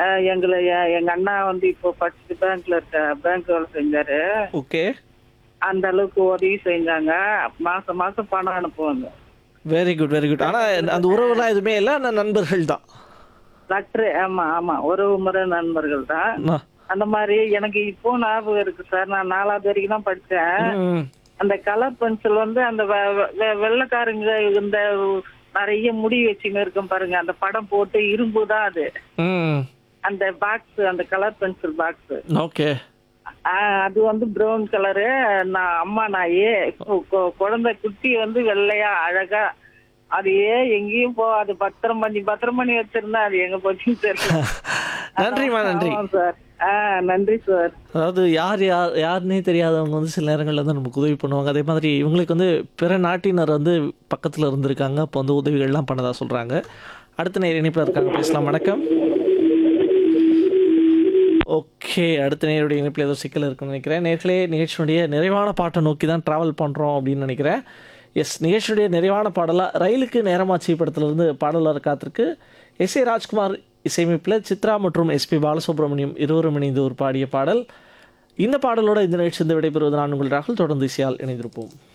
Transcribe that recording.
அஹ், எங்களை எ- எங்க அண்ணா வந்து இப்போ படிச்சுட்டு பேங்க்ல இருக்க பேங்க் வேலை செஞ்சாரு ஓகே அந்த அளவுக்கு உதவி செஞ்சாங்க மாசம் மாசம் பணம் அனுப்புவாங்க வெரி குட் வெரி குட் ஆனால் அந்த உறவுலாம் எதுவுமே இல்லை ஆனால் நண்பர்கள் தான் டாக்டர் ஆமா ஆமா உறவு முறை நண்பர்கள் தான் ஆ. அந்த மாதிரி எனக்கு இப்போ ஞாபகம் இருக்கு சார் நான் நாலாவது வரைக்கும் தான் படிச்சேன் ம். அந்த கலர் பென்சில் வந்து அந்த வெ- வெ- வெள்ளைக்காரங்க இந்த நிறைய முடி வச்சுன்னு இருக்கும் பாருங்க அந்த படம் போட்டு இரும்பு தான் அது ம் அந்த பாக்ஸ் அந்த கலர் பென்சில் பாக்ஸ் ஓகே அது வந்து பிரவுன் கலரு நான் அம்மா நாயே கு- கு- குழந்தை குட்டி வந்து வெள்ளையா அழகா அது ஏன் எங்கேயும் போ அது பத்திரம் பண்ணி பத்திரம் பண்ணி வச்சிருந்தா அது எங்க போச்சுன்னு தெரியல நன்றிம்மா நன்றி ஆமா சார் ஆ நன்றி சார் அதாவது யார் யார் யாருன்னே தெரியாதவங்க வந்து சில நேரங்களில் வந்து நமக்கு உதவி பண்ணுவாங்க அதே மாதிரி இவங்களுக்கு வந்து பிற நாட்டினர் வந்து பக்கத்தில் இருந்திருக்காங்க அப்போ வந்து உதவிகள்லாம் பண்ணதா சொல்கிறாங்க அடுத்த நேர் இணைப்பில் இருக்காங்க பேசலாம் வணக்கம் ஓகே அடுத்த நேருடைய இணைப்பில் ஏதோ சிக்கல் இருக்குன்னு நினைக்கிறேன் நேர்களே நிகழ்ச்சியுடைய நிறைவான பாட்டை நோக்கி தான் ட்ராவல் பண்ணுறோம் அப்படின்னு நினைக்கிறேன் எஸ் நிகழ்ச்சியுடைய நிறைவான பாடலாக ரயிலுக்கு நேரமாச்சி படத்துலேருந்து பாடலாக காத்திருக்கு எஸ் ஏ ராஜ்குமார் இசையமைப்பில் சித்ரா மற்றும் எஸ்பி பாலசுப்ரமணியம் இருவரும் இணைந்து ஒரு பாடிய பாடல் இந்த பாடலோட இந்த நிகழ்ச்சி விடைபெறுவது நான் உங்கள் ராகுல் தொடர்ந்து இசையால் இணைந்திருப்போம்